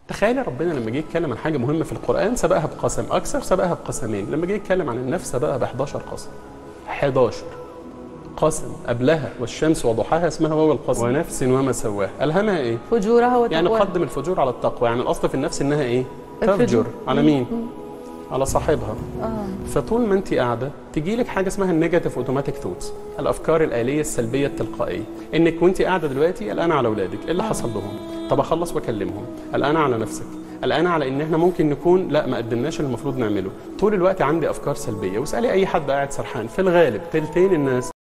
تخيل ربنا لما جه يتكلم عن حاجه مهمه في القران سبقها بقسم اكثر سبقها بقسمين لما جه يتكلم عن النفس سبقها ب 11 قسم 11 قسم قبلها والشمس وضحاها اسمها واو القسم ونفس وما سواها الهمها ايه فجورها يعني وتقواها قدم الفجور على التقوى يعني الاصل في النفس انها ايه الفجور. تفجر على مين على صاحبها اه فطول ما انت قاعده تجي لك حاجه اسمها النيجاتيف اوتوماتيك ثوتس الافكار الاليه السلبيه التلقائيه انك وانت قاعده دلوقتي قلقانه على اولادك ايه اللي حصل لهم طب اخلص واكلمهم قلقانه على نفسك قلقانه على ان احنا ممكن نكون لا ما قدمناش اللي المفروض نعمله طول الوقت عندي افكار سلبيه واسالي اي حد قاعد سرحان في الغالب تلتين الناس